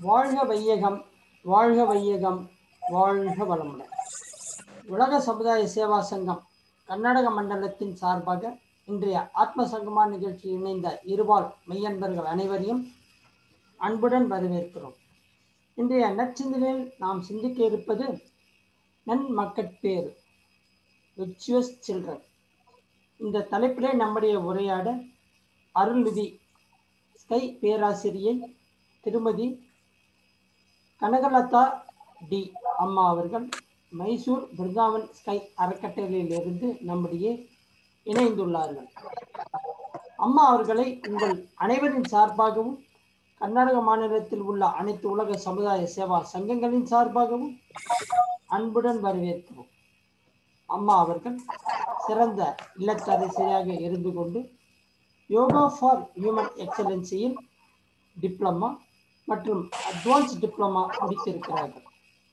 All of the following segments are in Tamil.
வாழ்க வையகம் வாழ்க வையகம் வாழ்க வளமுடன் உலக சமுதாய சேவா சங்கம் கர்நாடக மண்டலத்தின் சார்பாக இன்றைய ஆத்ம சங்கமா நிகழ்ச்சியில் இணைந்த இருபால் மெய்யன்பர்கள் அனைவரையும் அன்புடன் வரவேற்கிறோம் இன்றைய நற்சிந்தனையில் நாம் சிந்திக்க இருப்பது நன்மக்கட்பேறு விர்ச்சுவஸ் சில்ட்ரன் இந்த தலைப்பிலே நம்முடைய உரையாட அருள்நிதி ஸ்கை பேராசிரியை திருமதி கனகலதா டி அம்மா அவர்கள் மைசூர் பிருந்தாவன் ஸ்கை அறக்கட்டளையிலிருந்து நம்முடைய இணைந்துள்ளார்கள் அம்மா அவர்களை உங்கள் அனைவரின் சார்பாகவும் கர்நாடக மாநிலத்தில் உள்ள அனைத்து உலக சமுதாய சேவா சங்கங்களின் சார்பாகவும் அன்புடன் வரவேற்கிறோம் அம்மா அவர்கள் சிறந்த இல்லத்தரசியாக இருந்து கொண்டு யோகா ஃபார் ஹியூமன் எக்ஸலன்சியில் டிப்ளமா மற்றும் அட்வான்ஸ் டிப்ளமா முடித்திருக்கிறார்கள்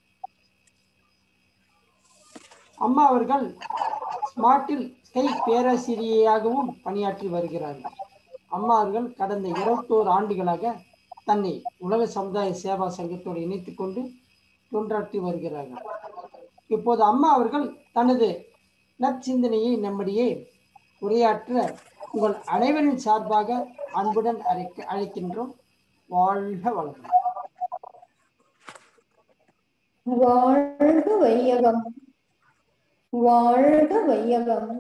அம்மா அவர்கள் ஸ்மார்ட்டில் ஸ்கை பேராசிரியையாகவும் பணியாற்றி வருகிறார்கள் அம்மா அவர்கள் கடந்த இருபத்தோரு ஆண்டுகளாக தன்னை உலக சமுதாய சேவா சங்கத்தோடு இணைத்துக் கொண்டு தொண்டாற்றி வருகிறார்கள் இப்போது அம்மா அவர்கள் தனது நற்சிந்தனையை நம்மிடையே உரையாற்ற உங்கள் அனைவரின் சார்பாக அன்புடன் அழைக்க அழைக்கின்றோம் வாழ்க வளமுடன் வாழ்க வையகம் வாழ்க வையகம்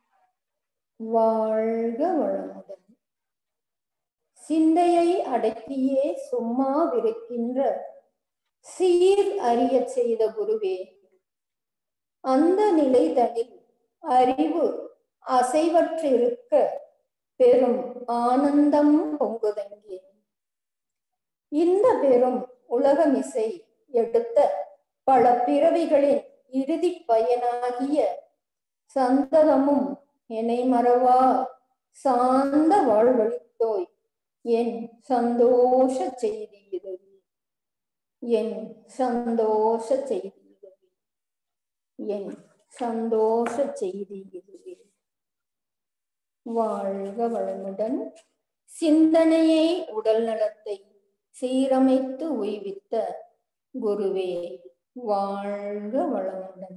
வாழ்க வளமுடன் சிந்தையை அடக்கியே சும்மா விருக்கின்ற சீர் அறிய செய்த குருவே அந்த நிலைதனில் அறிவு அசைவற்றிருக்க பெரும் ஆனந்தம் பொங்குதங்கே இந்த பெரும் உலகமிசை எடுத்த பல பிறவிகளின் இறுதி பயனாகிய சந்ததமும் என்னை மறவா சார்ந்த வாழ்வழித்தோய் என் சந்தோஷ செய்தி இதுவே என் சந்தோஷ செய்தி இதுவே என் சந்தோஷ செய்தி இதுவே வாழ்க வளமுடன் சிந்தனையை உடல் நலத்தை சீரமைத்து உய்வித்த குருவே வாழ்க வளமுடன்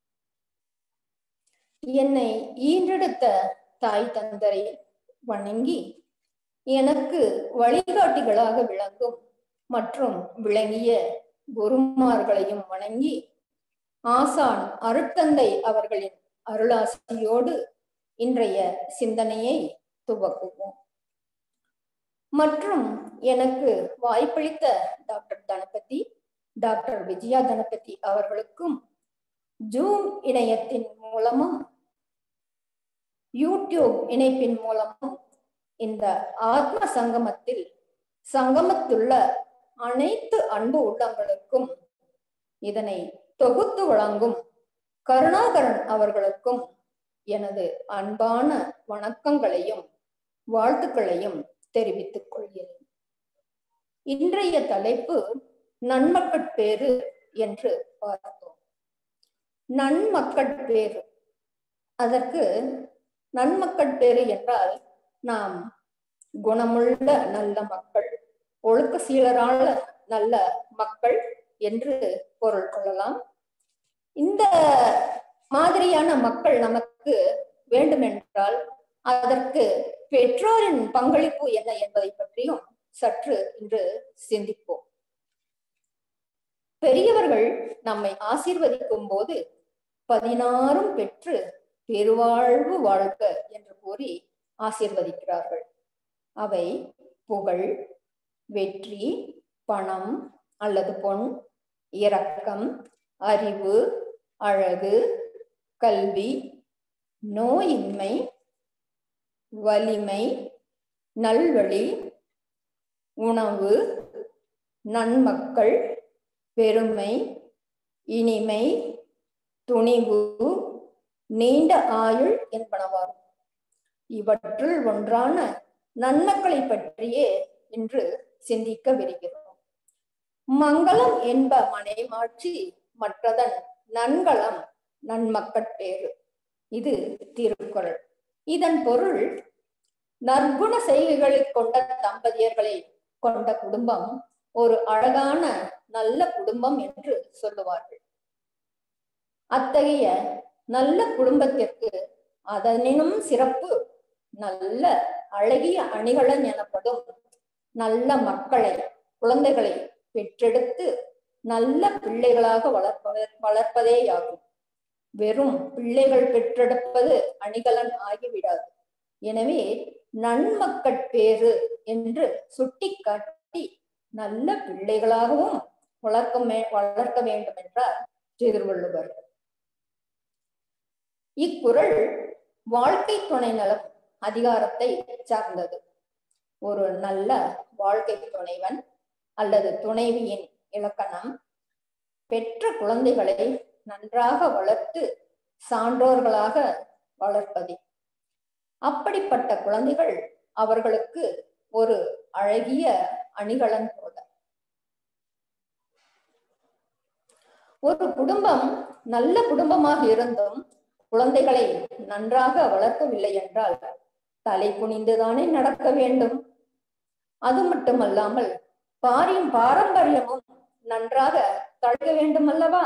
என்னை ஈன்றெடுத்த தாய் தந்தரை வணங்கி எனக்கு வழிகாட்டிகளாக விளங்கும் மற்றும் விளங்கிய குருமார்களையும் வணங்கி ஆசான் அருட்தந்தை அவர்களின் அருளாசியோடு இன்றைய சிந்தனையை துவக்குவோம் மற்றும் எனக்கு வாய்ப்பளித்த டாக்டர் தனபதி டாக்டர் விஜயா தனபதி அவர்களுக்கும் ஜூம் இணையத்தின் மூலமும் யூடியூப் இணைப்பின் மூலமும் இந்த ஆத்ம சங்கமத்தில் சங்கமத்துள்ள அனைத்து அன்பு உள்ளங்களுக்கும் இதனை தொகுத்து வழங்கும் கருணாகரன் அவர்களுக்கும் எனது அன்பான வணக்கங்களையும் வாழ்த்துக்களையும் தெரிவித்துக் கொள்கிறேன் இன்றைய தலைப்பு நன்மக்கட்பேறு என்று பார்த்தோம் நன்மக்கட்பேறு அதற்கு நன்மக்கட்பேறு என்றால் நாம் குணமுள்ள நல்ல மக்கள் ஒழுக்க சீலரான நல்ல மக்கள் என்று பொருள் கொள்ளலாம் இந்த மாதிரியான மக்கள் நமக்கு வேண்டுமென்றால் அதற்கு பெற்றோரின் பங்களிப்பு என்ன என்பதை பற்றியும் சற்று இன்று சிந்திப்போம் பெரியவர்கள் நம்மை ஆசீர்வதிக்கும் போது பதினாறும் பெற்று பெருவாழ்வு வாழ்க என்று கூறி ஆசீர்வதிக்கிறார்கள் அவை புகழ் வெற்றி பணம் அல்லது பொன் இரக்கம் அறிவு அழகு கல்வி நோயின்மை வலிமை நல்வழி உணவு நன்மக்கள் பெருமை இனிமை துணிவு நீண்ட ஆயுள் என்பனவாகும் இவற்றுள் ஒன்றான நன்மக்களை பற்றியே இன்று சிந்திக்க விருக்கிறோம் மங்களம் என்ப மனைமாட்சி மற்றதன் நன்கலம் நன்மக்கட்பேறு இது திருக்குறள் இதன் பொருள் நற்குண செய்கைகளை கொண்ட தம்பதியர்களை கொண்ட குடும்பம் ஒரு அழகான நல்ல குடும்பம் என்று சொல்லுவார்கள் அத்தகைய நல்ல குடும்பத்திற்கு அதனினும் சிறப்பு நல்ல அழகிய அணிகலன் எனப்படும் நல்ல மக்களை குழந்தைகளை பெற்றெடுத்து நல்ல பிள்ளைகளாக வளர்ப்ப வளர்ப்பதேயாகும் வெறும் பிள்ளைகள் பெற்றெடுப்பது அணிகலன் ஆகிவிடாது எனவே நன்மக்கட்பேறு என்று சுட்டிக்காட்டி நல்ல பிள்ளைகளாகவும் வளர்க்க வளர்க்க வேண்டும் என்றார் திருவள்ளுவர் இக்குறள் வாழ்க்கை துணை நலம் அதிகாரத்தை சார்ந்தது ஒரு நல்ல வாழ்க்கை துணைவன் அல்லது துணைவியின் இலக்கணம் பெற்ற குழந்தைகளை நன்றாக வளர்த்து சான்றோர்களாக வளர்ப்பதே அப்படிப்பட்ட குழந்தைகள் அவர்களுக்கு ஒரு அழகிய அணிகலன் போல ஒரு குடும்பம் நல்ல குடும்பமாக இருந்தும் குழந்தைகளை நன்றாக வளர்க்கவில்லை என்றால் தலை குனிந்துதானே நடக்க வேண்டும் அது மட்டுமல்லாமல் பாரின் பாரம்பரியமும் நன்றாக தழுக வேண்டும் அல்லவா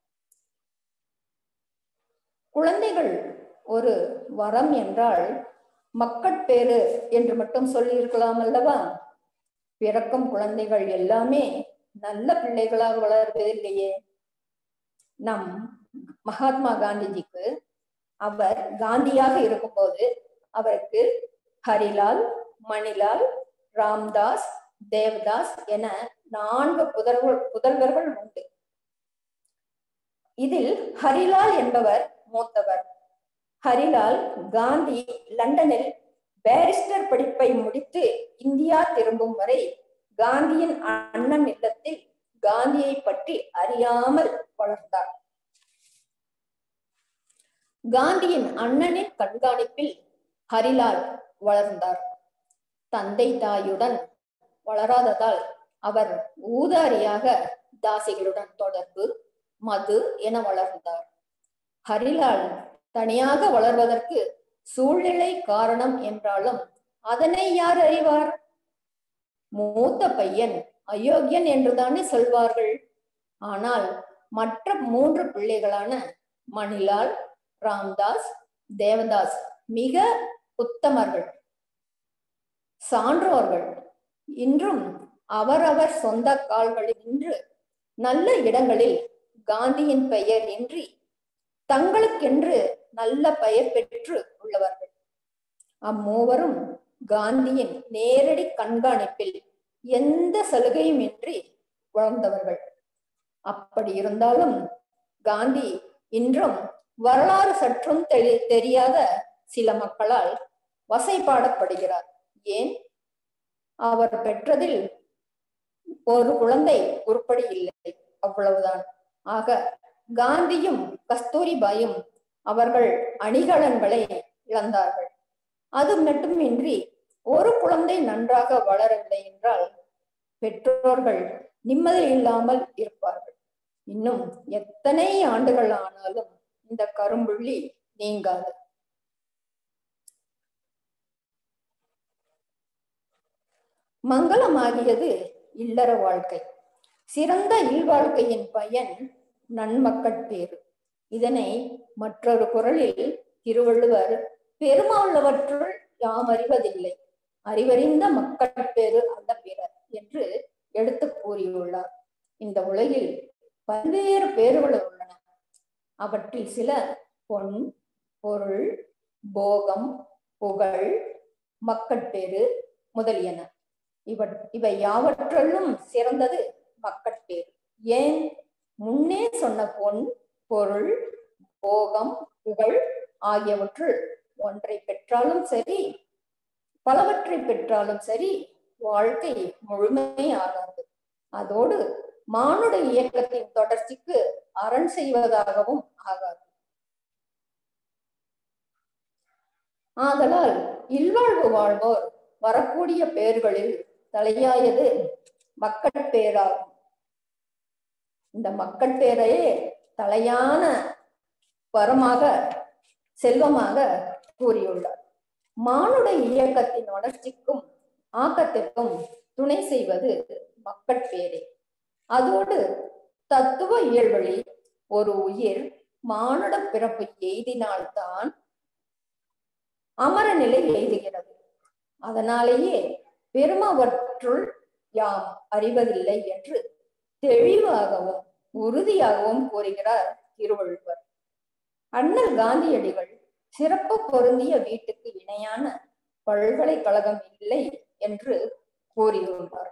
குழந்தைகள் ஒரு வரம் என்றால் மக்கட்பேறு என்று மட்டும் சொல்லியிருக்கலாம் அல்லவா பிறக்கும் குழந்தைகள் எல்லாமே நல்ல பிள்ளைகளாக வளர்வதில்லையே நம் மகாத்மா காந்திஜிக்கு அவர் காந்தியாக இருக்கும்போது அவருக்கு ஹரிலால் மணிலால் ராம்தாஸ் தேவதாஸ் என நான்கு புதல்வர் புதல்வர்கள் உண்டு இதில் ஹரிலால் என்பவர் மூத்தவர் ஹரிலால் காந்தி லண்டனில் பேரிஸ்டர் படிப்பை முடித்து இந்தியா திரும்பும் வரை காந்தியின் அண்ணன் இல்லத்தில் காந்தியை பற்றி அறியாமல் வளர்ந்தார் காந்தியின் அண்ணனின் கண்காணிப்பில் ஹரிலால் வளர்ந்தார் தந்தை தாயுடன் வளராததால் அவர் ஊதாரியாக தாசிகளுடன் தொடர்பு மது என வளர்ந்தார் ஹரிலால் தனியாக வளர்வதற்கு சூழ்நிலை காரணம் என்றாலும் அதனை யார் அறிவார் மூத்த பையன் அயோக்கியன் என்றுதானே சொல்வார்கள் ஆனால் மற்ற மூன்று பிள்ளைகளான மணிலால் ராம்தாஸ் தேவதாஸ் மிக உத்தமர்கள் சான்றோர்கள் இன்றும் அவரவர் சொந்த கால்களில் நின்று நல்ல இடங்களில் காந்தியின் பெயர் இன்றி தங்களுக்கென்று நல்ல பெயர் பெற்று உள்ளவர்கள் அம்மூவரும் காந்தியின் நேரடி கண்காணிப்பில் எந்த சலுகையும் இன்றி வளர்ந்தவர்கள் அப்படி இருந்தாலும் காந்தி இன்றும் வரலாறு சற்றும் தெரி தெரியாத சில மக்களால் வசைபாடப்படுகிறார் ஏன் அவர் பெற்றதில் ஒரு குழந்தை உருப்படி இல்லை அவ்வளவுதான் ஆக காந்தியும் கஸ்தூரிபாயும் அவர்கள் அணிகலன்களை இழந்தார்கள் அது மட்டுமின்றி ஒரு குழந்தை நன்றாக வளரவில்லை என்றால் பெற்றோர்கள் நிம்மதி இல்லாமல் இருப்பார்கள் இன்னும் எத்தனை ஆண்டுகள் ஆனாலும் இந்த கரும்புள்ளி நீங்காது மங்களமாகியது இல்லற வாழ்க்கை சிறந்த இல்வாழ்க்கையின் பயன் நன்மக்கட்பேறு இதனை மற்றொரு குரலில் திருவள்ளுவர் பெருமாள்ளவற்றுள் யாம் அறிவதில்லை அறிவறிந்த மக்கட்பேறு அல்ல பிறர் என்று எடுத்து கூறியுள்ளார் இந்த உலகில் பல்வேறு பேறுகள் உள்ளன அவற்றில் சில பொன் பொருள் போகம் புகழ் மக்கட்பேறு முதலியன இவ இவை யாவற்றிலும் சிறந்தது மக்கட்பேறு ஏன் முன்னே சொன்ன பொன் பொருள் போகம் புகழ் ஆகியவற்றுள் ஒன்றை பெற்றாலும் சரி பலவற்றை பெற்றாலும் சரி வாழ்க்கை முழுமையாகாது அதோடு மானுட இயக்கத்தின் தொடர்ச்சிக்கு அரண் செய்வதாகவும் ஆகாது ஆதலால் இல்வாழ்வு வாழ்வோர் வரக்கூடிய பேர்களில் தலையாயது மக்கட்பேராகும் இந்த மக்கட்பேரையே தலையான வரமாக செல்வமாக கூறியுள்ளார் மானுட இயக்கத்தின் வளர்ச்சிக்கும் ஆக்கத்திற்கும் துணை செய்வது மக்கட்பேரே அதோடு தத்துவ இயல்வழி ஒரு உயிர் மானுட பிறப்பு எய்தினால்தான் அமர நிலை எய்துகிறது அதனாலேயே பெருமவற்றுள் யாம் அறிவதில்லை என்று தெளிவாகவும் உறுதியாகவும் கூறுகிறார் திருவள்ளுவர் அண்ணல் காந்தியடிகள் சிறப்பு பொருந்திய வீட்டுக்கு இணையான பல்கலைக்கழகம் இல்லை என்று கூறியுள்ளார்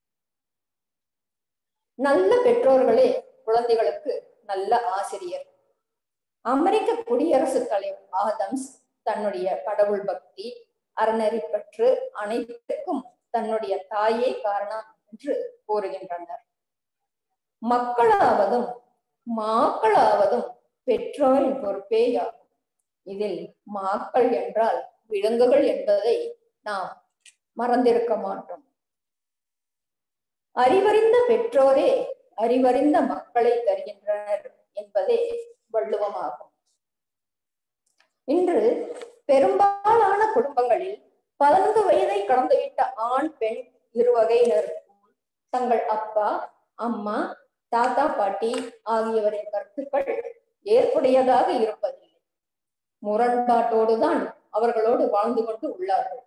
நல்ல பெற்றோர்களே குழந்தைகளுக்கு நல்ல ஆசிரியர் அமெரிக்க குடியரசுத் தலைவர் ஆதம்ஸ் தன்னுடைய கடவுள் பக்தி அறநெறி பற்று அனைத்துக்கும் தன்னுடைய தாயே காரணம் என்று கூறுகின்றனர் மக்களாவதும் மாக்களாவதும் பெற்றோரின் பொறுப்பேயாகும் இதில் மாக்கள் என்றால் விலங்குகள் என்பதை நாம் மறந்திருக்க மாட்டோம் அறிவறிந்த பெற்றோரே அறிவறிந்த மக்களை தருகின்றனர் என்பதே வள்ளுவமாகும் இன்று பெரும்பாலான குடும்பங்களில் பதினைந்து வயதை கடந்துவிட்ட ஆண் பெண் இருவகையினருக்கும் தங்கள் அப்பா அம்மா தாத்தா பாட்டி ஆகியவரின் கருத்துக்கள் ஏற்புடையதாக இருப்பதில்லை முரண்பாட்டோடுதான் அவர்களோடு வாழ்ந்து கொண்டு உள்ளார்கள்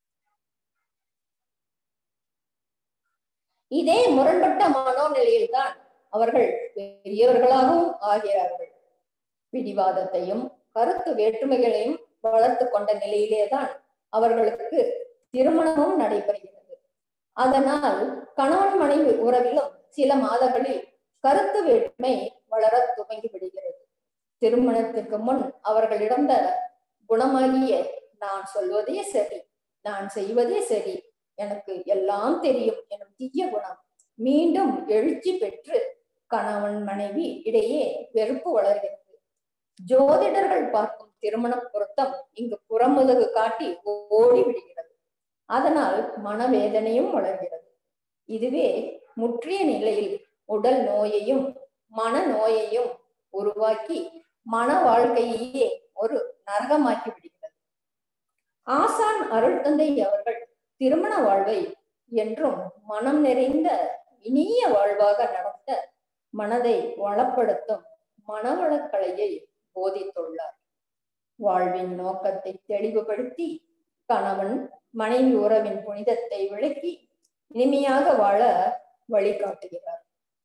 இதே முரண்பட்ட மனோநிலையில்தான் அவர்கள் பெரியவர்களாகவும் ஆகிறார்கள் பிடிவாதத்தையும் கருத்து வேற்றுமைகளையும் வளர்த்து கொண்ட நிலையிலேதான் அவர்களுக்கு திருமணமும் நடைபெறுகிறது அதனால் கணவன் மனைவி உறவிலும் சில மாதங்களில் கருத்து வேற்றுமை வளர துவங்கி விடுகிறது திருமணத்திற்கு முன் அவர்களிடம் குணமாகிய நான் சொல்வதே சரி நான் செய்வதே சரி எனக்கு எல்லாம் தெரியும் எனும் தீய குணம் மீண்டும் எழுச்சி பெற்று கணவன் மனைவி இடையே வெறுப்பு வளர்கிறது ஜோதிடர்கள் பார்க்கும் திருமண பொருத்தம் இங்கு புறமுதுகு காட்டி ஓடி விடுகிறது அதனால் மனவேதனையும் வளர்கிறது இதுவே முற்றிய நிலையில் உடல் நோயையும் மன நோயையும் உருவாக்கி மன வாழ்க்கையே ஒரு நரகமாக்கி விடுகிறது ஆசான் அருள் தந்தை அவர்கள் திருமண வாழ்வை என்றும் மனம் நிறைந்த இனிய வாழ்வாக நடத்த மனதை வளப்படுத்தும் மனவளக்கலையை போதித்துள்ளார் வாழ்வின் நோக்கத்தை தெளிவுபடுத்தி கணவன் மனைவி உறவின் புனிதத்தை விளக்கி இனிமையாக வாழ வழிகாட்டுகிறார்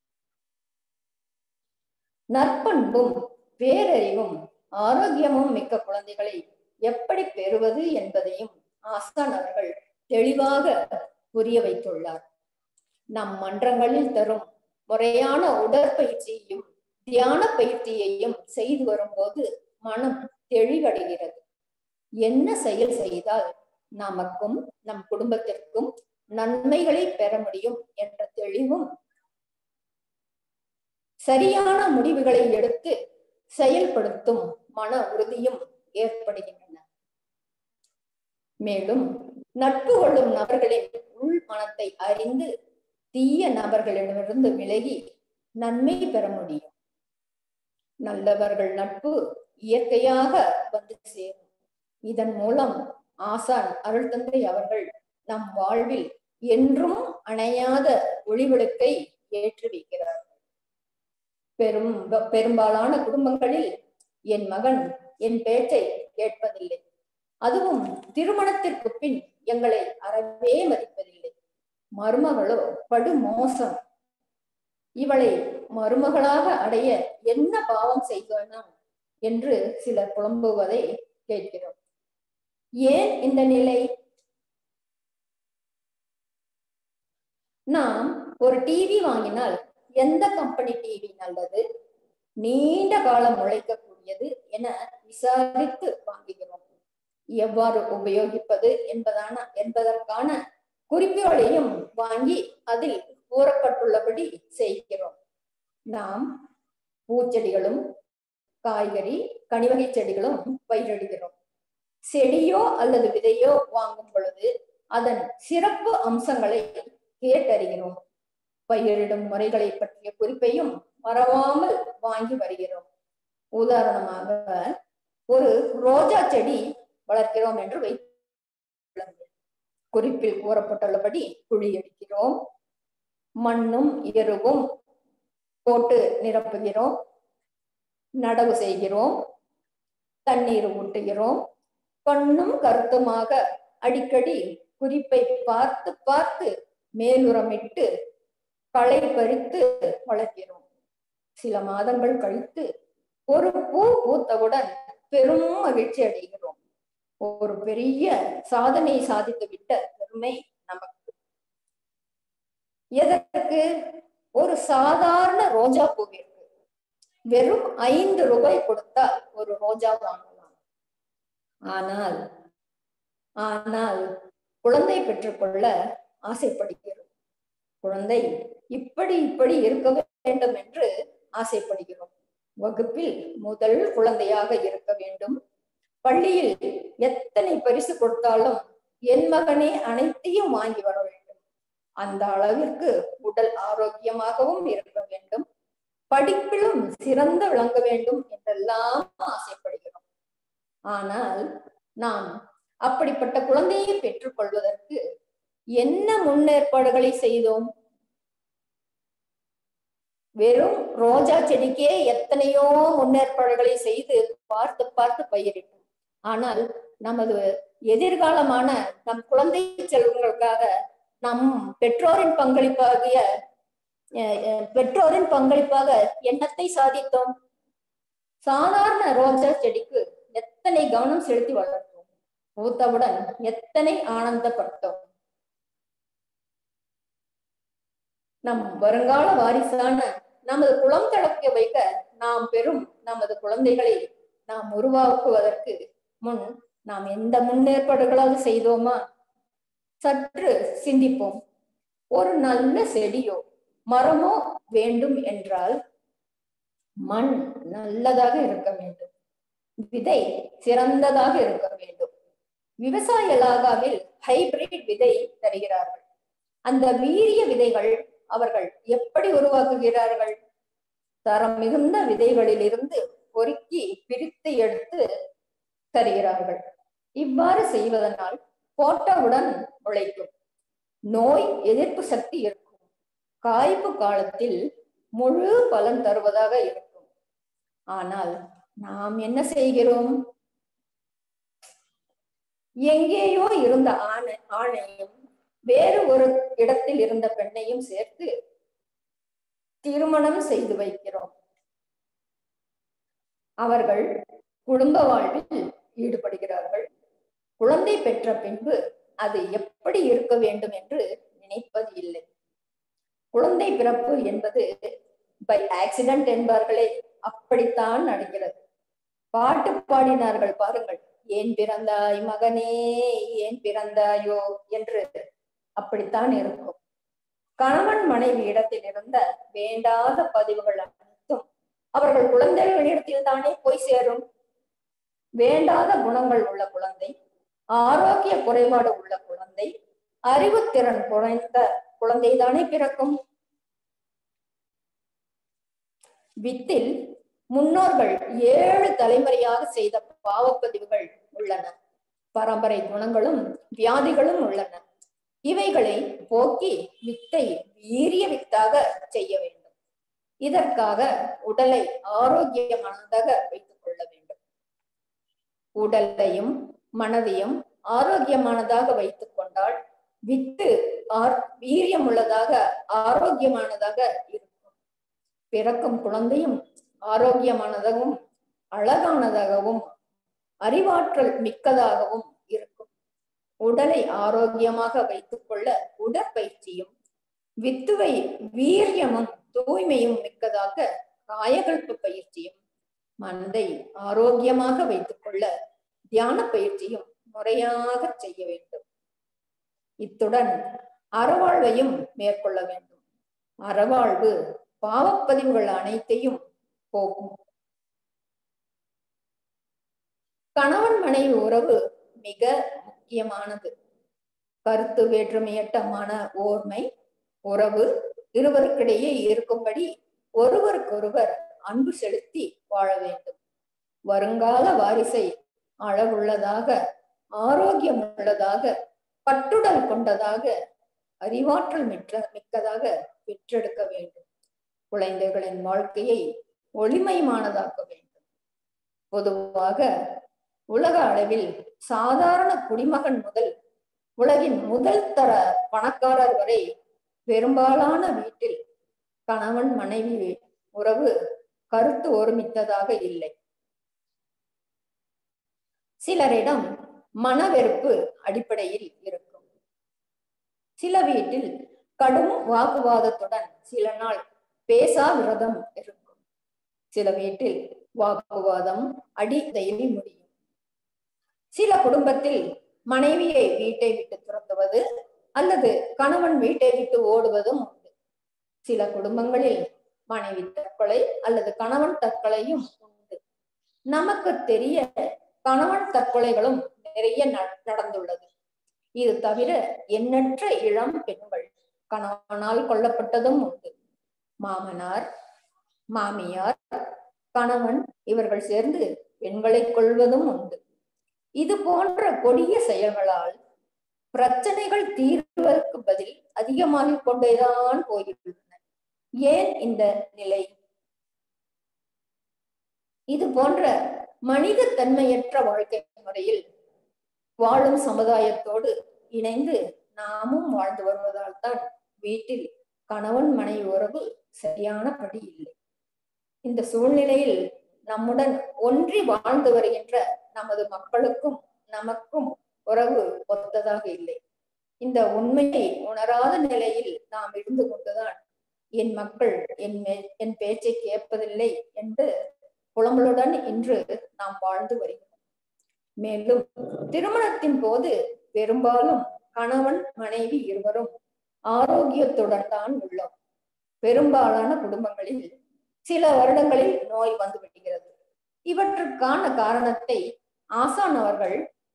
நற்பண்பும் பேரறிவும் ஆரோக்கியமும் மிக்க குழந்தைகளை எப்படி பெறுவது என்பதையும் ஆஸ்தான் அவர்கள் தெளிவாக புரிய வைத்துள்ளார் நம் மன்றங்களில் தரும் முறையான உடற்பயிற்சியையும் தியான பயிற்சியையும் செய்து வரும்போது மனம் தெளிவடைகிறது என்ன செயல் செய்தால் நமக்கும் நம் குடும்பத்திற்கும் நன்மைகளை பெற முடியும் என்ற தெளிவும் சரியான முடிவுகளை எடுத்து செயல்படுத்தும் மன உறுதியும் ஏற்படுகின்றன மேலும் நட்பு கொள்ளும் நபர்களின் உள் மனத்தை அறிந்து தீய நபர்களிடமிருந்து விலகி நன்மை பெற முடியும் நல்லவர்கள் நட்பு இயற்கையாக வந்து சேரும் இதன் மூலம் ஆசான் அருள் தந்தை அவர்கள் நம் வாழ்வில் என்றும் அணையாத ஒளிவிளக்கை ஏற்றி வைக்கிறார்கள் பெரும் பெரும்பாலான குடும்பங்களில் என் மகன் என் பேச்சை கேட்பதில்லை அதுவும் திருமணத்திற்கு பின் எங்களை அறவே மதிப்பதில்லை மருமகளோ படு மோசம் இவளை மருமகளாக அடைய என்ன பாவம் செய்தோம் என்று சிலர் புலம்புவதை கேட்கிறோம் ஏன் இந்த நிலை நாம் ஒரு டிவி வாங்கினால் எந்த கம்பெனி டிவி நல்லது நீண்ட காலம் உழைக்கக்கூடியது என விசாரித்து வாங்குகிறோம் எவ்வாறு உபயோகிப்பது என்பதான என்பதற்கான குறிப்புகளையும் வாங்கி அதில் கூறப்பட்டுள்ளபடி செய்கிறோம் நாம் பூச்செடிகளும் காய்கறி கனிவகை செடிகளும் பயிரிடுகிறோம் செடியோ அல்லது விதையோ வாங்கும் பொழுது அதன் சிறப்பு அம்சங்களை கேட்டறிகிறோம் பயிரிடும் முறைகளை பற்றிய குறிப்பையும் மறவாமல் வாங்கி வருகிறோம் உதாரணமாக ஒரு ரோஜா செடி வளர்க்கிறோம் என்று வைத்து குறிப்பில் கூறப்பட்டுள்ளபடி குழி எடுக்கிறோம் மண்ணும் எருவும் போட்டு நிரப்புகிறோம் நடவு செய்கிறோம் தண்ணீர் ஊட்டுகிறோம் கண்ணும் கருத்துமாக அடிக்கடி குறிப்பை பார்த்து பார்த்து மேலுரமிட்டு களை பறித்து வளர்க்கிறோம் சில மாதங்கள் கழித்து ஒரு பூ பூத்தவுடன் பெரும் மகிழ்ச்சி அடைகிறோம் ஒரு பெரிய சாதனை சாதித்து விட்ட பெருமை நமக்கு எதற்கு ஒரு சாதாரண ரோஜா பூவிற்கு வெறும் ஐந்து ரூபாய் கொடுத்தால் ஒரு ரோஜா வாங்கலாம் ஆனால் ஆனால் குழந்தை பெற்றுக்கொள்ள ஆசைப்படுகிறோம் குழந்தை இப்படி இப்படி இருக்க வேண்டும் என்று ஆசைப்படுகிறோம் வகுப்பில் முதல் குழந்தையாக இருக்க வேண்டும் பள்ளியில் எத்தனை பரிசு கொடுத்தாலும் என் மகனே அனைத்தையும் வாங்கி வர வேண்டும் அந்த அளவிற்கு உடல் ஆரோக்கியமாகவும் இருக்க வேண்டும் படிப்பிலும் சிறந்த விளங்க வேண்டும் என்றெல்லாம் ஆசைப்படுகிறோம் ஆனால் நாம் அப்படிப்பட்ட குழந்தையை பெற்றுக்கொள்வதற்கு என்ன முன்னேற்பாடுகளை செய்தோம் வெறும் ரோஜா செடிக்கே எத்தனையோ முன்னேற்பாடுகளை செய்து பார்த்து பார்த்து பயிரிட்டோம் ஆனால் நமது எதிர்காலமான நம் குழந்தை செல்வங்களுக்காக நம் பெற்றோரின் பங்களிப்பாகிய பெற்றோரின் பங்களிப்பாக என்னத்தை சாதித்தோம் சாதாரண ரோஜா செடிக்கு எத்தனை கவனம் செலுத்தி வளர்த்தோம் பூத்தவுடன் எத்தனை ஆனந்தப்பட்டோம் நம் வருங்கால வாரிசான நமது குளம் தளக்க வைக்க நாம் பெறும் நமது குழந்தைகளை நாம் உருவாக்குவதற்கு முன் நாம் எந்த முன்னேற்பாடுகளாவது செய்தோமா சற்று சிந்திப்போம் ஒரு நல்ல செடியோ மரமோ வேண்டும் என்றால் மண் நல்லதாக இருக்க வேண்டும் விதை சிறந்ததாக இருக்க வேண்டும் விவசாய லாகாவில் ஹைபிரிட் விதை தருகிறார்கள் அந்த வீரிய விதைகள் அவர்கள் எப்படி உருவாக்குகிறார்கள் தரம் மிகுந்த விதைகளிலிருந்து பொறுக்கி பிரித்து எடுத்து தருகிறார்கள் இவ்வாறு செய்வதனால் போட்டவுடன் உழைக்கும் நோய் எதிர்ப்பு சக்தி இருக்கும் காய்ப்பு காலத்தில் முழு பலன் தருவதாக இருக்கும் ஆனால் நாம் என்ன செய்கிறோம் எங்கேயோ இருந்த ஆணை ஆணையும் வேறு ஒரு இடத்தில் இருந்த பெண்ணையும் சேர்த்து திருமணம் செய்து வைக்கிறோம் அவர்கள் குடும்ப வாழ்வில் ஈடுபடுகிறார்கள் குழந்தை பெற்ற பின்பு அது எப்படி இருக்க வேண்டும் என்று நினைப்பது இல்லை குழந்தை பிறப்பு என்பது பை ஆக்சிடென்ட் என்பார்களே அப்படித்தான் நடக்கிறது பாட்டு பாடினார்கள் பாருங்கள் ஏன் பிறந்தாய் மகனே ஏன் பிறந்தாயோ என்று அப்படித்தான் இருக்கும் கணவன் மனைவி இடத்தில் இருந்த வேண்டாத பதிவுகள் அனைத்தும் அவர்கள் குழந்தைகளிடத்தில் தானே போய் சேரும் வேண்டாத குணங்கள் உள்ள குழந்தை ஆரோக்கிய குறைபாடு உள்ள குழந்தை அறிவுத்திறன் குறைந்த குழந்தை தானே பிறக்கும் வித்தில் முன்னோர்கள் ஏழு தலைமுறையாக செய்த பாவப்பதிவுகள் உள்ளன பரம்பரை குணங்களும் வியாதிகளும் உள்ளன இவைகளை போக்கி வித்தை வீரிய வித்தாக செய்ய வேண்டும் இதற்காக உடலை ஆரோக்கியமானதாக வைத்துக் கொள்ள வேண்டும் உடலையும் மனதையும் ஆரோக்கியமானதாக வைத்துக் கொண்டால் வித்து ஆர் வீரியம் உள்ளதாக ஆரோக்கியமானதாக இருக்கும் பிறக்கும் குழந்தையும் ஆரோக்கியமானதாகவும் அழகானதாகவும் அறிவாற்றல் மிக்கதாகவும் இருக்கும் உடலை ஆரோக்கியமாக வைத்துக் கொள்ள உடற்பயிற்சியும் வித்துவை வீரியமும் தூய்மையும் மிக்கதாக காயகல்ப பயிற்சியும் மனதை ஆரோக்கியமாக வைத்துக் கொள்ள தியான பயிற்சியும் முறையாக செய்ய வேண்டும் இத்துடன் அறவாழ்வையும் மேற்கொள்ள வேண்டும் அறவாழ்வு பாவப்பதிவுகள் அனைத்தையும் போகும் கணவன் மனைவி உறவு மிக முக்கியமானது கருத்து வேற்றுமையற்ற மன ஓர்மை உறவு இருவருக்கிடையே இருக்கும்படி ஒருவருக்கொருவர் அன்பு செலுத்தி வாழ வேண்டும் வருங்கால வாரிசை அழகுள்ளதாக ஆரோக்கியம் உள்ளதாக பட்டுடல் கொண்டதாக அறிவாற்றல் மிக்க மிக்கதாக பெற்றெடுக்க வேண்டும் குழந்தைகளின் வாழ்க்கையை ஒளிமயமானதாக்க வேண்டும் பொதுவாக உலக அளவில் சாதாரண குடிமகன் முதல் உலகின் முதல் தர பணக்காரர் வரை பெரும்பாலான வீட்டில் கணவன் மனைவி உறவு கருத்து ஒருமித்ததாக இல்லை சிலரிடம் மனவெறுப்பு அடிப்படையில் இருக்கும் சில வீட்டில் கடும் வாக்குவாதத்துடன் சில நாள் பேசா விரதம் இருக்கும் சில வீட்டில் வாக்குவாதம் அடிதையில் முடியும் சில குடும்பத்தில் மனைவியை வீட்டை விட்டு துரத்துவது அல்லது கணவன் வீட்டை விட்டு ஓடுவதும் உண்டு சில குடும்பங்களில் மனைவி தற்கொலை அல்லது கணவன் தற்கொலையும் உண்டு நமக்கு தெரிய கணவன் தற்கொலைகளும் நிறைய நடந்துள்ளது இது தவிர எண்ணற்ற இளம் பெண்கள் கணவனால் கொல்லப்பட்டதும் உண்டு மாமனார் மாமியார் கணவன் இவர்கள் சேர்ந்து பெண்களை கொள்வதும் உண்டு இது போன்ற கொடிய செயல்களால் பிரச்சனைகள் தீர்வதற்கு பதில் அதிகமாகிக் கொண்டேதான் போகின்றன ஏன் இந்த நிலை இது போன்ற மனித தன்மையற்ற வாழ்க்கை முறையில் வாழும் சமுதாயத்தோடு இணைந்து நாமும் வாழ்ந்து வருவதால் தான் வீட்டில் கணவன் மனைவி உறவு சரியானபடி இல்லை இந்த சூழ்நிலையில் நம்முடன் ஒன்றி வாழ்ந்து வருகின்ற நமது மக்களுக்கும் நமக்கும் உறவு ஒத்ததாக இல்லை இந்த உண்மையை உணராத நிலையில் நாம் இருந்து கொண்டுதான் என் மக்கள் என் என் பேச்சை கேட்பதில்லை என்று புலம்பலுடன் இன்று நாம் வாழ்ந்து வருகிறோம் மேலும் திருமணத்தின் போது பெரும்பாலும் கணவன் மனைவி இருவரும் ஆரோக்கியத்துடன் தான் உள்ளோம் பெரும்பாலான குடும்பங்களில் சில வருடங்களில் நோய் வந்து விடுகிறது இவற்றுக்கான காரணத்தை ஆசான் அவர்கள்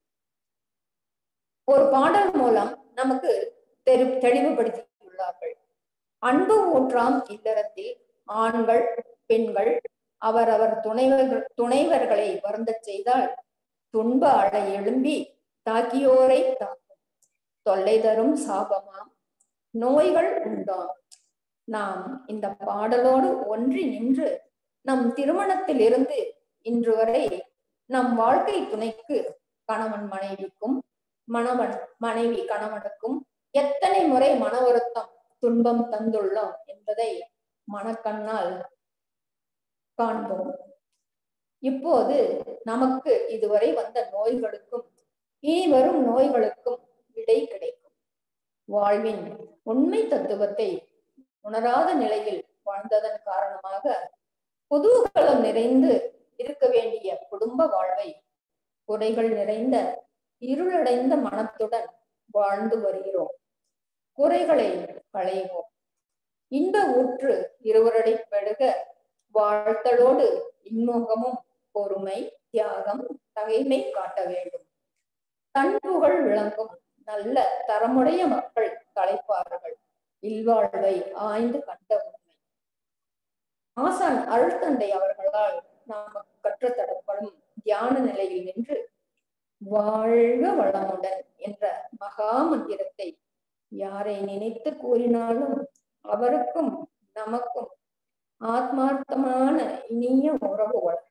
ஒரு பாடல் மூலம் நமக்கு தெரி தெளிவுபடுத்தியுள்ளார்கள் அன்பு ஊற்றாம் இல்லறத்தில் ஆண்கள் பெண்கள் அவரவர் துணைவர்கள் துணைவர்களை வருந்தச் செய்தால் துன்ப அலை எழும்பி தாக்கியோரை தாக்கும் தொல்லை தரும் சாபமாம் நோய்கள் உண்டாம் நாம் இந்த பாடலோடு ஒன்றி நின்று நம் திருமணத்தில் இருந்து இன்று வரை நம் வாழ்க்கை துணைக்கு கணவன் மனைவிக்கும் மணவன் மனைவி கணவனுக்கும் எத்தனை முறை மன வருத்தம் துன்பம் தந்துள்ளோம் என்பதை மனக்கண்ணால் காண்போம் இப்போது நமக்கு இதுவரை வந்த நோய்களுக்கும் இனி வரும் நோய்களுக்கும் விடை கிடைக்கும் வாழ்வின் உண்மை தத்துவத்தை உணராத நிலையில் வாழ்ந்ததன் காரணமாக குதூகலம் நிறைந்து இருக்க வேண்டிய குடும்ப வாழ்வை குறைகள் நிறைந்த இருளடைந்த மனத்துடன் வாழ்ந்து வருகிறோம் குறைகளை களைவோம் இன்ப ஊற்று இருவரடை பெருக வாழ்த்தலோடு இன்முகமும் பொறுமை தியாகம் தகைமை காட்ட வேண்டும் தன் புகழ் விளங்கும் நல்ல தரமுடைய மக்கள் தலைப்பார்கள் இல்வாழ்வை ஆய்ந்து கண்ட உண்மை ஆசான் அருள்தந்தை அவர்களால் நமக்கு கற்றுத்தரப்படும் தியான நிலையில் நின்று வாழ்க வளமுடன் என்ற மகா மந்திரத்தை யாரை நினைத்து கூறினாலும் அவருக்கும் நமக்கும் ஆத்மார்த்தமான இனிய உறவு வளரும்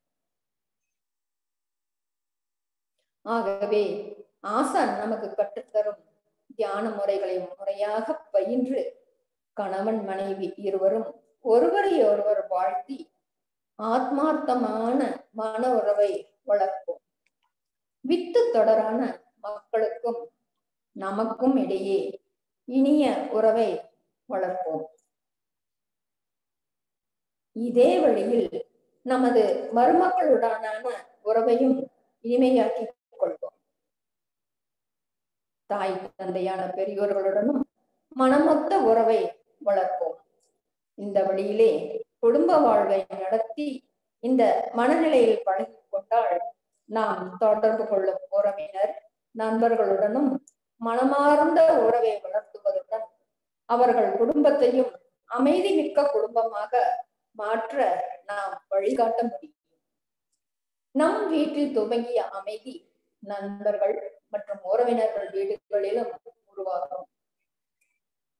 ஆகவே ஆசான் நமக்கு கற்றுத்தரும் தியான முறைகளை முறையாக பயின்று கணவன் மனைவி இருவரும் ஒருவரை ஒருவர் வாழ்த்தி ஆத்மார்த்தமான மன உறவை வளர்ப்போம் வித்து தொடரான மக்களுக்கும் நமக்கும் இடையே இனிய உறவை வளர்ப்போம் இதே வழியில் நமது மருமக்களுடனான உறவையும் இனிமையாக்கிக் கொள்வோம் தாய் தந்தையான பெரியோர்களுடனும் மனமொத்த உறவை வளர்ப்போம் இந்த வழியிலே குடும்ப வாழ்வை நடத்தி இந்த மனநிலையில் பழகி கொண்டால் நாம் தொடர்பு கொள்ளும் உறவினர் நண்பர்களுடனும் மனமார்ந்த உறவை வளர்த்துவதுடன் அவர்கள் குடும்பத்தையும் அமைதி மிக்க குடும்பமாக மாற்ற நாம் வழிகாட்ட முடியும் நம் வீட்டில் துவங்கிய அமைதி நண்பர்கள் மற்றும் உறவினர்கள் வீடுகளிலும் உருவாகும்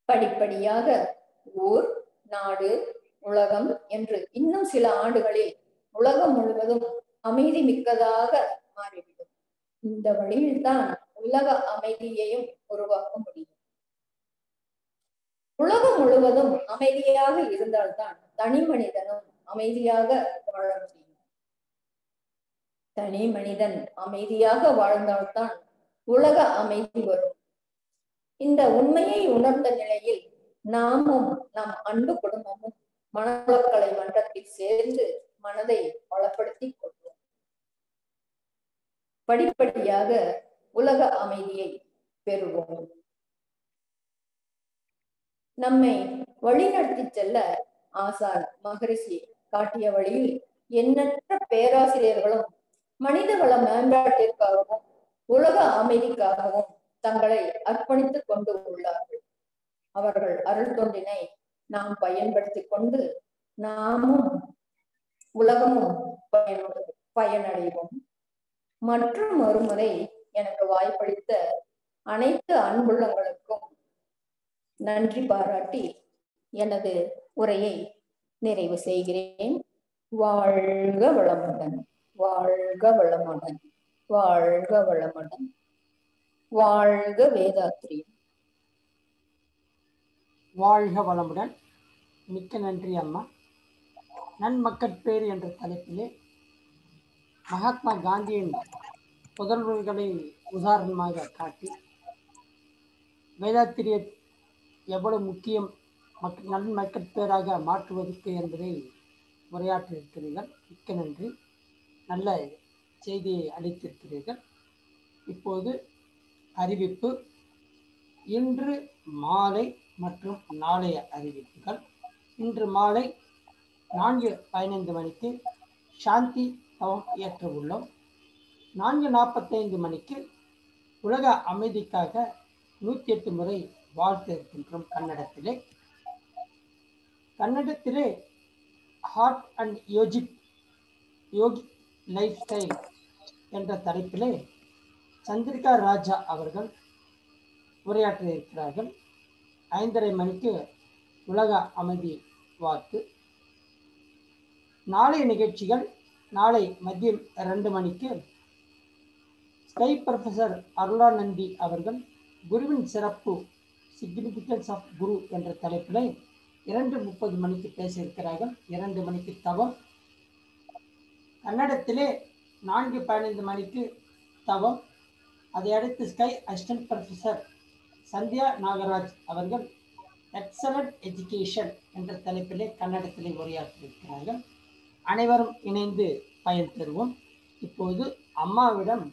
படிப்படியாக ஊர் நாடு உலகம் என்று இன்னும் சில ஆண்டுகளில் உலகம் முழுவதும் அமைதி மிக்கதாக மாறிவிடும் இந்த வழியில்தான் உலக அமைதியையும் உருவாக்க முடியும் உலகம் முழுவதும் அமைதியாக இருந்தால்தான் தனி மனிதனும் அமைதியாக வாழ முடியும் தனி மனிதன் அமைதியாக வாழ்ந்தால்தான் உலக அமைதி வரும் இந்த உண்மையை உணர்ந்த நிலையில் நாமும் நம் அன்பு குடும்பமும் மனவளக்கலை மன்றத்தில் சேர்ந்து மனதை வளப்படுத்திக் கொள்வோம் படிப்படியாக உலக அமைதியை பெறுவோம் நம்மை வழிநடத்தி செல்ல ஆசான் மகரிஷி காட்டிய வழியில் எண்ணற்ற பேராசிரியர்களும் மனித வள மேம்பாட்டிற்காகவும் உலக அமைதிக்காகவும் தங்களை அர்ப்பணித்துக் கொண்டு உள்ளார்கள் அவர்கள் அருள் தொண்டினை நாம் பயன்படுத்திக் கொண்டு நாமும் உலகமும் பயன் பயனடைவோம் மற்றும் ஒருமுறை எனக்கு வாய்ப்பளித்த அனைத்து அன்புள்ளங்களுக்கும் நன்றி பாராட்டி எனது உரையை நிறைவு செய்கிறேன் வாழ்க வளமுடன் வாழ்க வளமுடன் வாழ்க வளமுடன் வாழ்க வேதாத்ரி வாழ்க வளமுடன் மிக்க நன்றி அம்மா நன்மக்கட்பேறு என்ற தலைப்பிலே மகாத்மா காந்தியின் புதல்வர்களை உதாரணமாக காட்டி வேதாத்திரிய எவ்வளவு முக்கியம் மக் நன்மக்கட்பேராக மாற்றுவதற்கு என்பதை உரையாற்றியிருக்கிறீர்கள் மிக்க நன்றி நல்ல செய்தியை அளித்திருக்கிறீர்கள் இப்போது அறிவிப்பு இன்று மாலை மற்றும் நாளைய அறிவிப்புகள் இன்று மாலை நான்கு பதினைந்து மணிக்கு சாந்தி தவம் ஏற்ற உள்ளோம் நான்கு நாற்பத்தைந்து மணிக்கு உலக அமைதிக்காக நூற்றி எட்டு முறை வாழ்த்து இருக்கின்றோம் கன்னடத்திலே கன்னடத்திலே heart and yogic yogi lifestyle என்ற தலைப்பிலே சந்திரிகா ராஜா அவர்கள் உரையாற்ற இருக்கிறார்கள் ஐந்தரை மணிக்கு உலக அமைதி வாக்கு நாளைய நிகழ்ச்சிகள் நாளை மதியம் ரெண்டு மணிக்கு ஸ்கை ப்ரொஃபசர் அருளானந்தி அவர்கள் குருவின் சிறப்பு சிக்னிபிகன்ஸ் ஆஃப் குரு என்ற தலைப்பில் இரண்டு முப்பது மணிக்கு பேச இருக்கிறார்கள் இரண்டு மணிக்கு தவம் கன்னடத்திலே நான்கு பதினைந்து மணிக்கு தவம் அதை அடுத்து SKY assistant professor Sandhya Nagaraj அவர்கள் எக்ஸலண்ட் எஜுகேஷன் என்ற தலைப்பிலே கன்னடத்திலே உரையாற்றியிருக்கிறார்கள் அனைவரும் இணைந்து பயன் பெறுவோம் இப்போது அம்மாவிடம்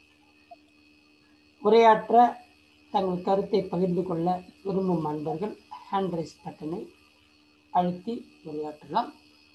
உரையாற்ற தங்கள் கருத்தை பகிர்ந்து கொள்ள விரும்பும் அன்பர்கள் ஹேண்ட் ரைஸ் பட்டனை அழுத்தி உரையாற்றலாம்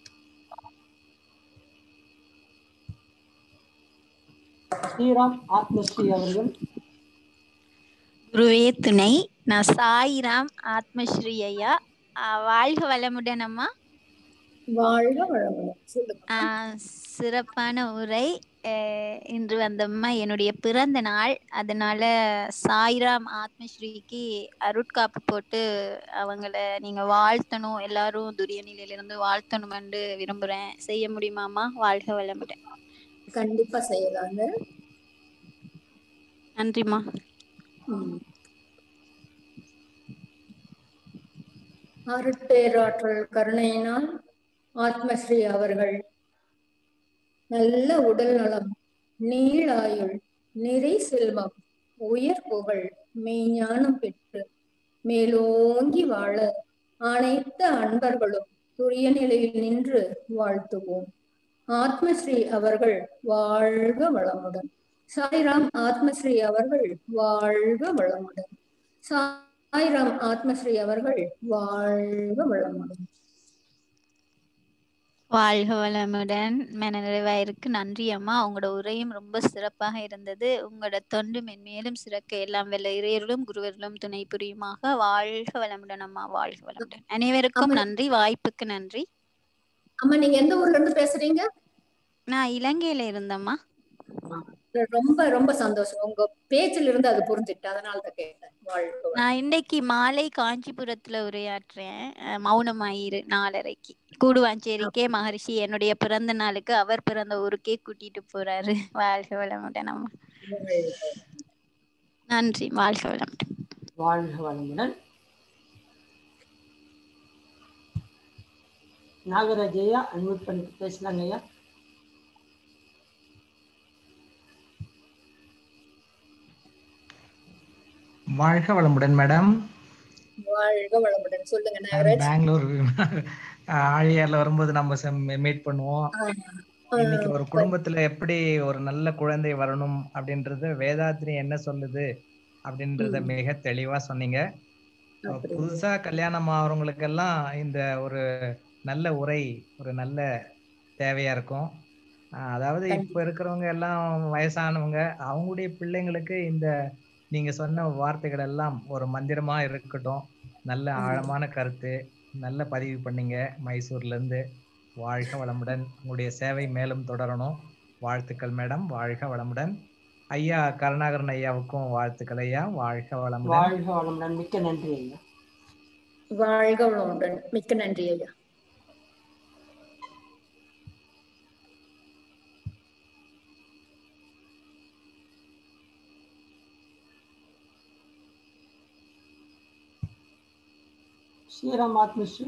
ஸ்ரீராம் ஆத்மஸ்ரீ அவர்கள் குருவே துணை நான் சாயிராம் ஆத்மஸ்ரீ ஐயா ஆஹ் வாழ்க வளமுடன் அம்மா வாழ்க வளமுடன் சொல்லுங்க ஆஹ் சிறப்பான உரை அஹ் இன்று வந்தம்மா என்னுடைய பிறந்த நாள் அதனால சாய்ராம் ஆத்மஸ்ரீக்கு அருட்காப்பு போட்டு அவங்கள நீங்க வாழ்த்தணும் எல்லாரும் துரிய நிலையிலிருந்து வாழ்த்தணும்னு விரும்புறேன் செய்ய முடியுமாம்மா வாழ்க வளமுடன் கண்டிப்பா செய்யலாங்க நன்றிம்மா ம். அருட்பேராற்றல் கருணையினால் ஆத்மஸ்ரீ அவர்கள் நல்ல உடல் நலம் நீளாயுள் நிறை செல்வம் உயர் புகழ் மெய்ஞானம் பெற்று மேலோங்கி வாழ அனைத்து அன்பர்களும் துரிய நிலையில் நின்று வாழ்த்துவோம் ஆத்மஸ்ரீ அவர்கள் வாழ்க வளமுடன் சாய்ராம் ஆத்மஸ்ரீ அவர்கள் வாழ்க வளமுடன் சாய்ராம் ஆத்மஸ்ரீ அவர்கள் வாழ்க வளமுடன் வாழ்க வளமுடன் மனநிறைவாயிருக்கு நன்றி அம்மா உங்களோட உரையும் ரொம்ப சிறப்பாக இருந்தது உங்களோட தொண்டு மென்மேலும் சிறக்க எல்லாம் வெல்ல இறையர்களும் குருவர்களும் துணை புரியுமாக வாழ்க வளமுடன் அம்மா வாழ்க வளமுடன் அனைவருக்கும் அம்மா- நன்றி வாய்ப்புக்கு நன்றி அம்மா நீங்க எந்த ஊர்ல இருந்து பேசுறீங்க நான் இலங்கையில இருந்தம்மா ரொம்ப ரொம்ப சந்தோஷம் உங்க பேச்சில இருந்து அது புரிஞ்சுட்டு அதனால தான் கேட்டேன் வாழ்க வளமுடன். நான் இன்னைக்கு மாலை காஞ்சிபுரத்துல உரையாற்றுறேன் அஹ் மௌனமாயிரு நாலரைக்கு கூடுவாஞ்சேரி கே மகரிஷி என்னுடைய பிறந்த நாளுக்கு அவர் பிறந்த ஊருக்கே கூட்டிட்டு போறாரு வாழ்க வளமுடன் அம்மா நன்றி வாழ்க வளமுடன் வாழ்க வளமுடன் நாகராஜ் ஐயா அன்மியூட் பண்ணிட்டு பேசலாங்க ஐயா வாழ்க வளமுடன் மேடம் வாழ்க வளமுடன் சொல்லுங்க நாகராஜ் பெங்களூர் ஆழியார்ல வரும்போது நம்ம மீட் பண்ணுவோம் இன்னைக்கு ஒரு குடும்பத்துல எப்படி ஒரு நல்ல குழந்தை வரணும் அப்படின்றது வேதாத்திரி என்ன சொல்லுது அப்படின்றத ம். மிக தெளிவா சொன்னீங்க அப்படியா? புதுசா கல்யாணம் ஆகிறவங்களுக்கெல்லாம் இந்த ஒரு நல்ல உரை ஒரு நல்ல தேவையா இருக்கும் ஆஹ் அதாவது இப்ப இருக்கிறவங்க எல்லாம் வயசானவங்க அவங்களுடைய பிள்ளைங்களுக்கு இந்த நீங்க சொன்ன வார்த்தைகள் எல்லாம் ஒரு மந்திரமா இருக்கட்டும் நல்ல ம். ஆழமான கருத்து நல்ல பதிவு பண்ணீங்க மைசூர்ல இருந்து வாழ்க வளமுடன் உங்களுடைய சேவை மேலும் தொடரணும் வாழ்த்துக்கள் மேடம் வாழ்க வளமுடன் ஐயா கருணாகரன் ஐயாவுக்கும் வாழ்த்துக்கள் ஐயா வாழ்க வளமுடன் வாழ்க வளமுடன் மிக்க நன்றி ஐயா வாழ்க வளமுடன் மிக்க நன்றி ஐயா ஸ்ரீராம் ஆத்மஸ்ரீ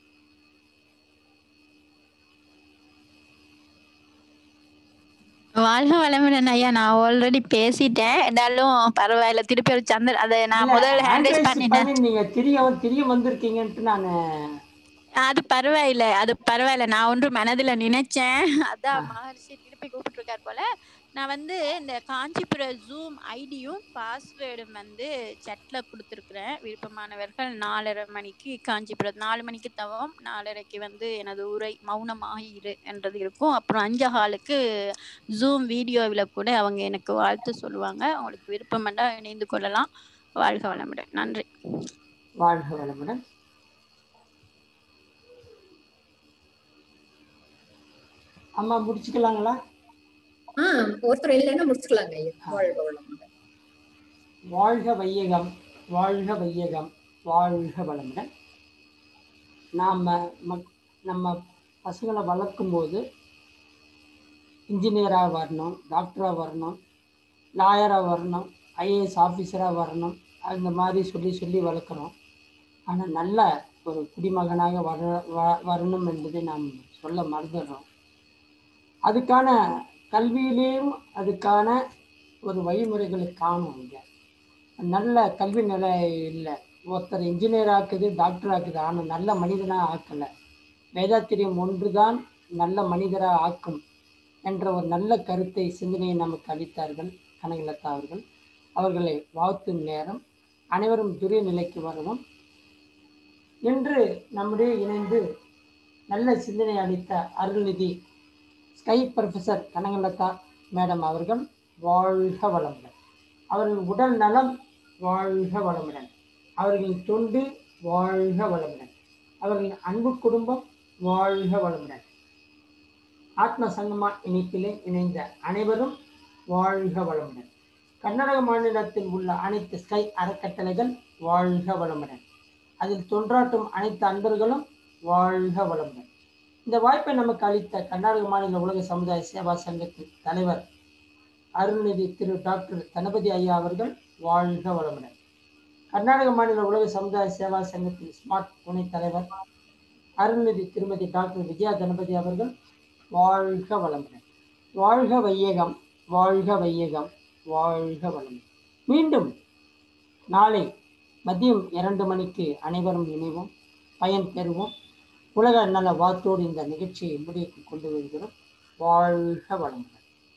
வாழ்க வளமுடன் ஐயா நான் ஆல்ரெடி பேசிட்டேன் இருந்தாலும் பரவாயில்ல திருப்பி ஒரு சந்திர அதை நான் இல்ல, முதல்ல hand ஹேண்ட் raise பண்ணிட்டேன் பண்ணி நீங்க திரிய திரிய வந்திருக்கீங்கன்ட்டு நான் அது பரவாயில்ல அது பரவாயில்ல நான் ஒன்று மனதுல நினைச்சேன் அதான் மகர்ஷி திருப்பி கூப்பிட்டுருக்காரு போல நான் வந்து இந்த காஞ்சிபுரம் ஜூம் ஐடியும் பாஸ்வேர்டும் வந்து சட்ல கொடுத்துருக்குறேன் விருப்பமானவர்கள் நாலரை மணிக்கு காஞ்சிபுரம் நாலு மணிக்கு தவம் நாலரைக்கு வந்து எனது உரை மௌனமாக இரு என்றது இருக்கும் அப்புறம் அஞ்சு ஹாலுக்கு ஜூம் வீடியோவில் கூட அவங்க எனக்கு வாழ்த்து சொல்லுவாங்க அவங்களுக்கு விருப்பமெண்டா இணைந்து கொள்ளலாம் வாழ்க வளமுடன் நன்றி வாழ்க வளமுடன் அம்மா முடிச்சுக்கலாங்களா ஆஹ் ஒருத்தர் இல்லைன்னா முடிச்சுக்கலாங்க ஐயா வாழ்க வளமுடன் வாழ்க வையகம் வாழ்க வையகம் வாழ்க வளமுடன் நாம் மக் நம்ம பசங்களை வளர்க்கும்போது இன்ஜினியராக வரணும் டாக்டராக வரணும் லாயராக வரணும் ஐஏஎஸ் ஆஃபீஸராக வரணும் அந்த மாதிரி சொல்லி சொல்லி வளர்க்குறோம் ஆனால் நல்ல ஒரு குடிமகனாக வர வ- வரணும் என்பதை நாம் சொல்ல மறந்துடுறோம் அதுக்கான கல்வியிலேயும் அதுக்கான ஒரு வழிமுறைகளை காணும் இங்கே நல்ல கல்வி நிலை இல்லை ஒருத்தர் இன்ஜினியர் ஆக்குது டாக்டர் ஆக்குது ஆனால் நல்ல மனிதனாக ஆக்கலை வேதாத்திரியம் ஒன்றுதான் நல்ல மனிதராக ஆக்கும் என்ற ஒரு நல்ல கருத்தை சிந்தனையை நமக்கு அளித்தார்கள் கனகலதா அவர்கள் அவர்களை வாழ்த்தும் நேரம் அனைவரும் துரிய நிலைக்கு வரவும் இன்று நம்முடைய இணைந்து நல்ல சிந்தனை அளித்த அருள்நிதி ஸ்கை ப்ரொஃபசர் கனகலதா மேடம் அவர்கள் வாழ்க வளமுடன் அவர்கள் உடல் நலம் வாழ்க வளமுடன் அவர்களின் தொண்டு வாழ்க வளமுடன் அவர்களின் அன்பு குடும்பம் வாழ்க வளமுடன் ஆத்ம சங்கமா இணைப்பிலே இணைந்த அனைவரும் வாழ்க வளமுடன் கர்நாடக மாநிலத்தில் உள்ள அனைத்து ஸ்கை அறக்கட்டளைகள் வாழ்க வளமுடன் அதில் தொன்றாட்டும் அனைத்து அன்பர்களும் வாழ்க வளமுடன் இந்த வாய்ப்பை நமக்கு அளித்த கர்நாடக மாநில உலக சமுதாய சேவா சங்கத்தின் தலைவர் அருள்நிதி திரு டாக்டர் தனபதி ஐயா அவர்கள் வாழ்க வளமுடன் கர்நாடக மாநில உலக சமுதாய சேவா சங்கத்தின் ஸ்மார்ட் துணைத் தலைவர் அருள்நிதி திருமதி டாக்டர் விஜயா தனபதி அவர்கள் வாழ்க வளமுடன் வாழ்க வையகம் வாழ்க வையகம் வாழ்க வளமுடன் மீண்டும் நாளை மதியம் இரண்டு மணிக்கு அனைவரும் இணைவோம் பயன் பெறுவோம் உலக நல வாழ்த்தோடு இந்த நிகழ்ச்சியை முடிவுக்கு கொண்டு வருகிறோம் வாழ்க வளமுடன்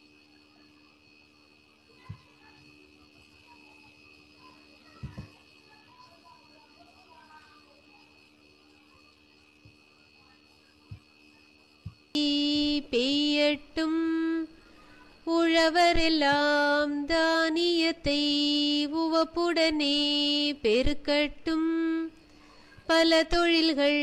பெய்யட்டும் உழவரெல்லாம் தானியத்தை உவப்புடனே பெருக்கட்டும் பல தொழில்கள்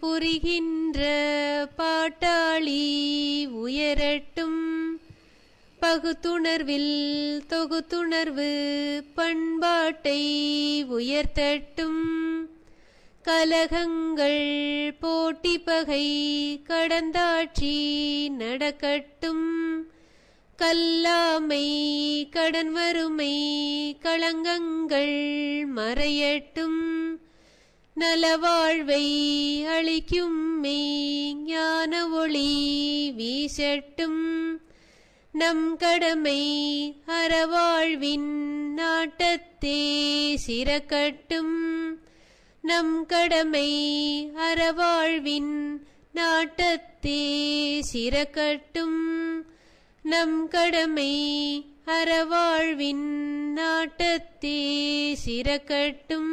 புரிகின்ற பாட்டாளி உயரட்டும் பகுத்துணர்வில் தொகுத்துணர்வு பண்பாட்டை உயர்த்தட்டும் கலகங்கள் போட்டி பகை கடந்தாட்சி நடக்கட்டும் கல்லாமை கடன் வறுமை களங்கங்கள் மறையட்டும் நலவாழ்வை அளிக்கும் மெய் ஞான ஒளி வீசட்டும் நம் கடமை அறவாழ்வின் நாட்டத்தே சிறக்கட்டும் நம் கடமை அறவாழ்வின் நாட்டத்தே சிறக்கட்டும் நம் கடமை அறவாழ்வின் நாட்டத்தே சிறக்கட்டும்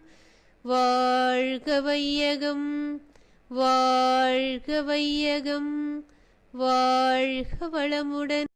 வாழ்க வையகம் வாழ்க வையகம் வாழ்க வளமுடன்